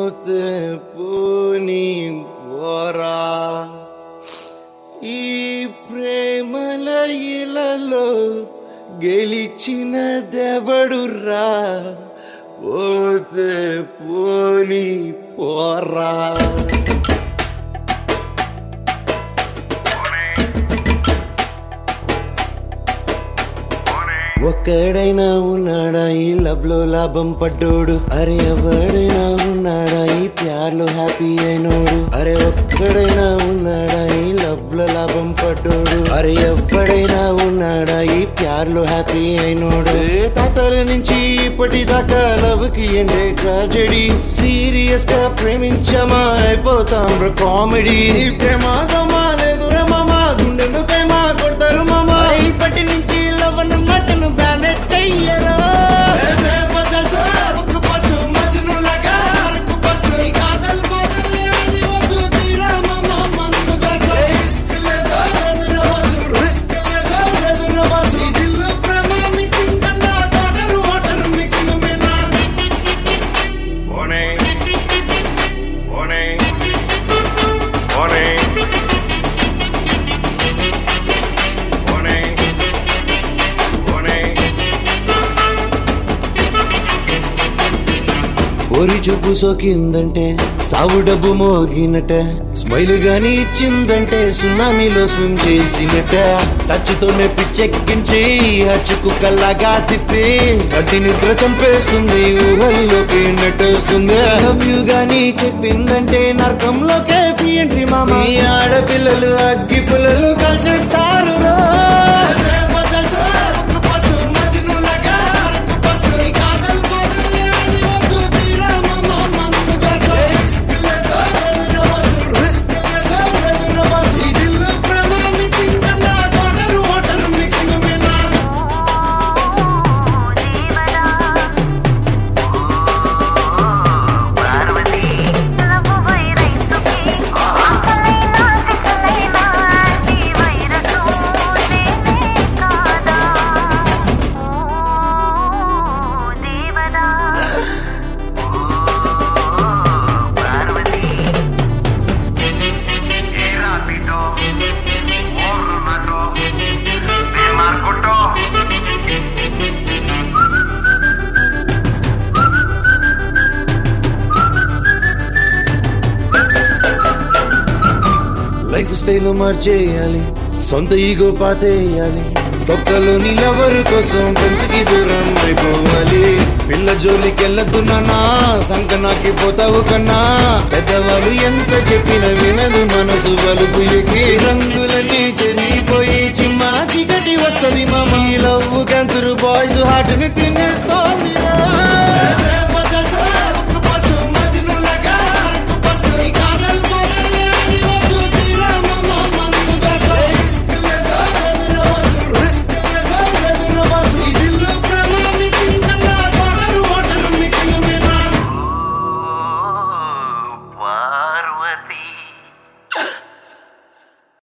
పోతే పోని పోరా ఈ ప్రేమల ఇలలో గెలిచిన దెవడురా పోతే పోని పోరా ఒక్కడైనా ఉన్నాడా ఈ లవ్ లో లాభం పడ్డోడు అరే ఎవడైనా ఉన్నాడా ఈ ప్యార్లో హ్యాపీ అయినోడు అరే ఒక్కడైనా ఉన్నాడా ఈ లవ్ లో లాభం పడ్డోడు అరే ఎవడైనా ఉన్నాడా ఈ ప్యార్లో హ్యాపీ అయినోడు ఏ తాతల నుంచి ఇప్పటిదాకా లవ్ కి ఎండే ట్రాజెడీ సీరియస్ గా ప్రేమించమా అయిపోతాం కామెడీ ప్రమాదమా లేదు మామా గుండెలు ప్రేమ కొడతారు మామా ఇప్పటి నుంచి లవన్ మటన్ బ్యాన్ చెయ్యరా Morning. Morning. Morning. Morning. Morning. ఓరి చూపు సోకిందంటే సావు డబ్బు మోగినట స్మైల్ గాని ఇచ్చిందంటే సునామీలో స్విమ్ చేసినట టచ్ తోనే పిచ్చెక్కించి హచ్చుకు కల్లాగా తిప్పి కట్టి నిద్ర చంపేస్తుంది ఊహల్లోకి నెట్టేస్తుంది లవ్ యు గాని చెప్పిందంటే నరకంలోకే ఫ్రీ ఎంట్రీ మామ ఈ ఆడపిల్లలు అగ్గి పుల్లలు కాల్చేస్తారు రో. లవ్ వైరస్సుకి ఆకలైనా సిక్కలైనా ఈ వైరస్సు నేనే కాదా ఓ దేవదా లైఫ్ స్టైల్ మార్చేయాలి సొంత ఈగో పాతేయాలి తొక్కలోని లవరు కోసం పెంచికి దూరం అయిపోవాలి పిల్ల జోలికెళ్ళద్దు నాన్నా సంకనాకి పోతావు కన్నా పెద్దవాళ్ళు ఎంత చెప్పిన వినదు మనసు వలుపు ఎక్కి రంగులన్నీ చెదిరిపోయి చిమ్మా చీకటి వస్తది మామ ఈ లవ్ క్యాన్సర్ బాయ్స్ హార్ట్ ని తినేస్తోంది రా.